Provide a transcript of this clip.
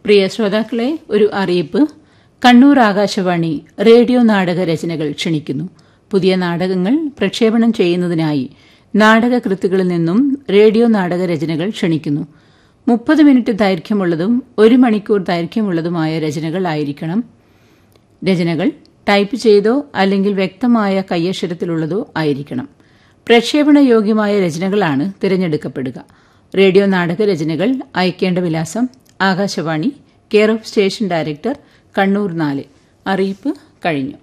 പ്രിയ ശ്രോതാക്കളെ ഒരു അറിയിപ്പ് കണ്ണൂർ ആകാശവാണി റേഡിയോ നാടക രചനകൾ ക്ഷണിക്കുന്നു പുതിയ നാടകങ്ങൾ പ്രക്ഷേപണം ചെയ്യുന്നതിനായി നാടകകൃത്തുകളിൽ നിന്നും റേഡിയോ നാടക രചനകൾ ക്ഷണിക്കുന്നു മുപ്പത് മിനിറ്റ് ദൈർഘ്യമുള്ളതും ഒരു മണിക്കൂർ ദൈർഘ്യമുള്ളതുമായ രചനകൾ ആയിരിക്കണം രചനകൾ ടൈപ്പ് ചെയ്തോ അല്ലെങ്കിൽ വ്യക്തമായ കയ്യക്ഷരത്തിലുള്ളതോ ആയിരിക്കണം പ്രക്ഷേപണ യോഗ്യമായ രചനകളാണ് തിരഞ്ഞെടുക്കപ്പെടുക റേഡിയോ നാടക രചനകൾ അയക്കേണ്ട വിലാസം Akashvani care of station director Kannur നാല് അറിയിപ്പ് കഴിഞ്ഞു